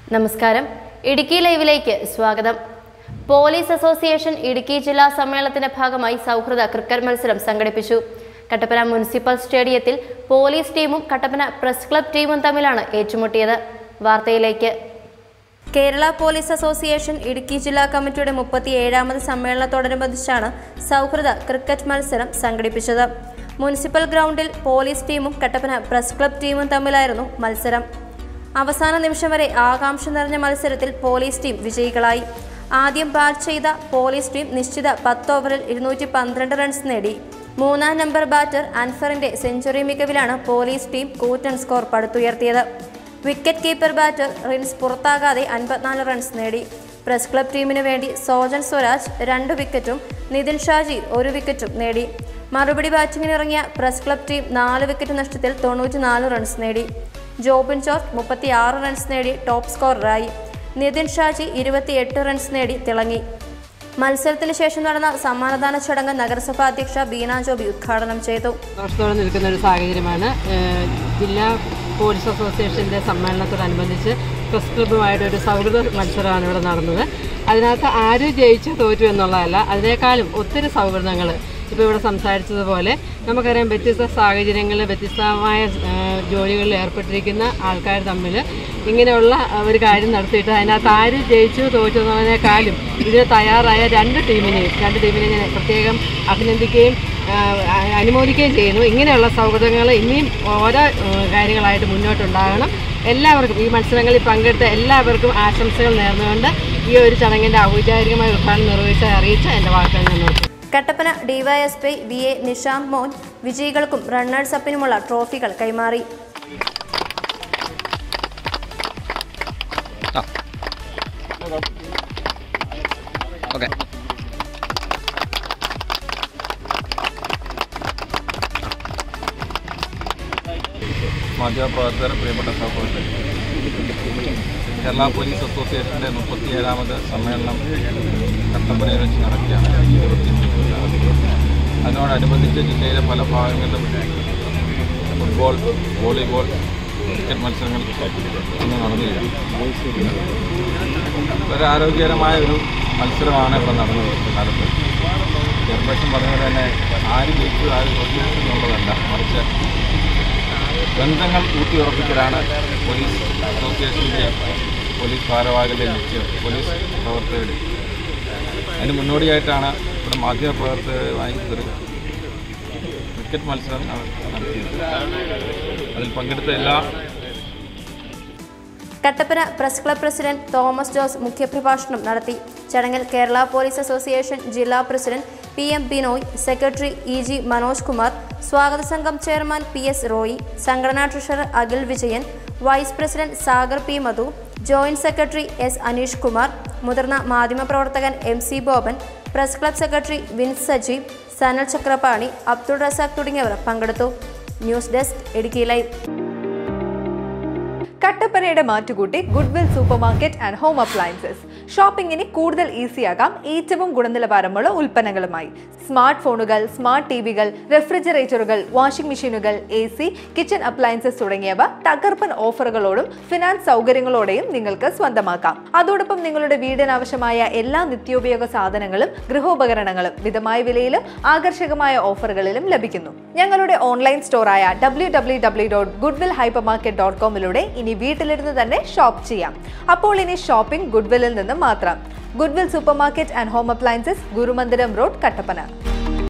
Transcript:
നമസ്കാരം ഇടുക്കി ലൈവിലേക്ക് സ്വാഗതം പോലീസ് അസോസിയേഷൻ ഇടുക്കി ജില്ലാ സമ്മേളനത്തിന്റെ ഭാഗമായി സൗഹൃദ ക്രിക്കറ്റ് മത്സരം സംഘടിപ്പിച്ചു കട്ടപ്പന മുനിസിപ്പൽ സ്റ്റേഡിയത്തിൽ പോലീസ് ടീമും കട്ടപ്പന പ്രസ് ക്ലബ് ടീമും തമ്മിലാണ് ഏറ്റുമുട്ടിയത് വാർത്തയിലേക്ക് കേരള പോലീസ് അസോസിയേഷൻ ഇടുക്കി ജില്ലാ കമ്മിറ്റിയുടെ മുപ്പത്തിയേഴാമത് സമ്മേളനത്തോടനുബന്ധിച്ചാണ് സൗഹൃദ ക്രിക്കറ്റ് മത്സരം സംഘടിപ്പിച്ചത് മുനിസിപ്പൽ ഗ്രൗണ്ടിൽ പോലീസ് ടീമും കട്ടപ്പന പ്രസ് ക്ലബ് ടീമും തമ്മിലായിരുന്നു മത്സരം അവസാന നിമിഷം വരെ ആകാംക്ഷ നിറഞ്ഞ മത്സരത്തിൽ പോലീസ് ടീം വിജയികളായി ആദ്യം ബാറ്റ് ചെയ്ത പോലീസ് ടീം നിശ്ചിത പത്ത് ഓവറിൽ ഇരുന്നൂറ്റി പന്ത്രണ്ട് റൺസ് നേടി മൂന്നാം നമ്പർ ബാറ്റർ അൻഫറിന്റെ സെഞ്ചുറി മികവിലാണ് പോലീസ് ടീം കൂറ്റൻ സ്കോർ പടുത്തുയർത്തിയത് വിക്കറ്റ് കീപ്പർ ബാറ്റർ റിൻസ് പുറത്താകാതെ അൻപത്തിനാല് റൺസ് നേടി പ്രസ് ക്ലബ് ടീമിനു വേണ്ടി സോജൻ സ്വരാജ് രണ്ട് വിക്കറ്റും നിതിൻ ഷാജി ഒരു വിക്കറ്റും നേടി മറുപടി ബാറ്റിംഗിനിറങ്ങിയ പ്രസ് ക്ലബ് ടീം നാല് വിക്കറ്റ് നഷ്ടത്തിൽ തൊണ്ണൂറ്റിനാല് റൺസ് നേടി ജോബിൻ ജോർജ് മുപ്പത്തിയാറ് റൺസ് നേടി ടോപ്പ് സ്കോററായി നിതിൻ ഷാജി ഇരുപത്തിയെട്ട് റൺസ് നേടി തിളങ്ങി മത്സരത്തിന് ശേഷം നടന്ന സമ്മാനദാന ചടങ്ങ് നഗരസഭാ അധ്യക്ഷ ബീന ജോബി ഉദ്ഘാടനം ചെയ്തു സന്തോഷത്തോടെ നിൽക്കുന്ന ഒരു സാഹചര്യമാണ് ഏഹ് ജില്ലാ പോലീസ് അസോസിയേഷൻ്റെ സമ്മേളനത്തോടനുബന്ധിച്ച് പ്രസ് ക്ലബ്ബുമായിട്ട് ഒരു സൗഹൃദ മത്സരമാണ് ഇവിടെ നടന്നത് അതിനകത്ത് ആര് ജയിച്ചു തോറ്റു എന്നുള്ളതല്ല അതിനേക്കാളും ഒത്തിരി സൗഹൃദങ്ങൾ ഇപ്പോൾ ഇവിടെ സംസാരിച്ചതുപോലെ നമുക്കറിയാം വ്യത്യസ്ത സാഹചര്യങ്ങളിൽ വ്യത്യസ്തമായ ഏഹ് ജോലികളിൽ ഏർപ്പെട്ടിരിക്കുന്ന ആൾക്കാർ തമ്മിൽ ഇങ്ങനെയുള്ള ഒരു കാര്യം നടത്തിയിട്ട് അതിനകത്ത് ആര് ജയിച്ചു തോറ്റു എന്നുള്ളതിനേക്കാളും ഇതിന് തയ്യാറായ രണ്ട് ടീമിനെയും രണ്ട് ടീമിനെ ഞാൻ പ്രത്യേകം അഭിനന്ദിക്കുകയും ആഹ് അ- അനുമോദിക്കുകയും ചെയ്യുന്നു ഇങ്ങനെയുള്ള സൗഹൃദങ്ങൾ ഇനിയും ഓരോ ഏഹ് കാര്യങ്ങളായിട്ട് മുന്നോട്ടുണ്ടാകണം എല്ലാവർക്കും ഈ മത്സരങ്ങളിൽ പങ്കെടുത്ത എല്ലാവർക്കും ആശംസകൾ നേർന്നുകൊണ്ട് ഈ ഒരു ചടങ്ങിൻ്റെ ഔപചാരികമായ ഉദ്ഘാടനം നിർവഹിച്ച അറിയിച്ച എൻ്റെ വാക്കുകൾ ഞാൻ നിർത്തുന്നു Kattappana DYSP V A Nisham Mon വിജയികൾക്കും റണ്ണേഴ്സ് അപ്പിനുമുള്ള ട്രോഫികൾ കൈമാറി ഓക്കെ മാധ്യമപ്രവർത്തകർ പ്രിയപ്പെട്ട സഹോദരൻ കേരള പോലീസ് അസോസിയേഷൻ്റെ മുപ്പത്തിയേഴാമത് സമ്മേളനം കട്ടപ്പനയിൽ വെച്ച് നടക്കുകയാണ് അതിനോടനുബന്ധിച്ച് ജില്ലയിലെ പല ഭാഗങ്ങളിലും ഫുട്ബോൾ വോളിബോൾ ക്രിക്കറ്റ് മത്സരങ്ങൾ ഇന്ന് നടന്നില്ല വളരെ ആരോഗ്യകരമായ ഒരു മത്സരമാണ് ഇവിടെ നടന്നത് കാലത്ത് ചെയർപേഴ്സൺ പറഞ്ഞ പോലെ തന്നെ ആര് ജയിച്ചു ആര് തോറ്റു എന്നുള്ളതല്ല മറിച്ച് ബന്ധങ്ങൾ ഊട്ടിയുറപ്പിക്കലാണ് പോലീസ് അസോസിയേഷൻ്റെ പോലീസ് ഭാരവാഹികളുടെ ലക്ഷ്യം പോലീസ് പ്രവർത്തകരുടെ അതിന് മുന്നോടിയായിട്ടാണ് ഇവിടെ മാധ്യമ പ്രവർത്തകരുമായി ഒരു ക്രിക്കറ്റ് മത്സരം നട- നടത്തിയത് അതിൽ പങ്കെടുത്ത എല്ലാ Kattappana press club president Thomas Jose മുഖ്യപ്രഭാഷണം നടത്തി ചടങ്ങിൽ കേരള പോലീസ് അസോസിയേഷൻ ജില്ലാ president P M Binoy secretary E G Manoj Kumar സ്വാഗത സംഘം ചെയർമാൻ പി എസ് റോയി സംഘടനാ treasurer Akhil Vijayan vice president Sagar P Madhu joint secretary S Aneesh Kumar മുതിർന്ന മാധ്യമപ്രവർത്തകൻ M C Boban press club secretary Vince Sajeev Sanal Chakrapani Abdul Razak തുടങ്ങിയവർ പങ്കെടുത്തു ന്യൂസ് ഡെസ്ക് ഇടുക്കി ലൈവ് കട്ടപ്പനയുടെ മാറ്റുകൂട്ടി Goodwill supermarket and home appliances ഷോപ്പിംഗിന് കൂടുതൽ ഈസിയാകാം ഏറ്റവും ഗുണനിലവാരമുള്ള ഉൽപ്പന്നങ്ങളുമായി സ്മാർട്ട് ഫോണുകൾ സ്മാർട്ട് ടി വികൾ റെഫ്രിജറേറ്ററുകൾ വാഷിംഗ് മെഷീനുകൾ എ സി കിച്ചൺ അപ്ലയൻസസ് തുടങ്ങിയവ തകർപ്പൻ ഓഫറുകളോടും ഫിനാൻസ് സൗകര്യങ്ങളോടെയും നിങ്ങൾക്ക് സ്വന്തമാക്കാം അതോടൊപ്പം നിങ്ങളുടെ വീടിന് ആവശ്യമായ എല്ലാ നിത്യോപയോഗ സാധനങ്ങളും ഗൃഹോപകരണങ്ങളും മിതമായ വിലയിലും ആകർഷകമായ ഓഫറുകളിലും ലഭിക്കുന്നു ഞങ്ങളുടെ ഓൺലൈൻ സ്റ്റോറായ W W W dot Goodwill hypermarket dot കോമിലൂടെ ഇനി വീട്ടിലിരുന്ന് തന്നെ ഷോപ്പ് ചെയ്യാം അപ്പോൾ ഇനി ഷോപ്പിംഗ് ഗുഡ്വില്ലിൽ നിന്ന് മാത്രം Goodwill supermarket and home appliances Gurumandiram road Kattappana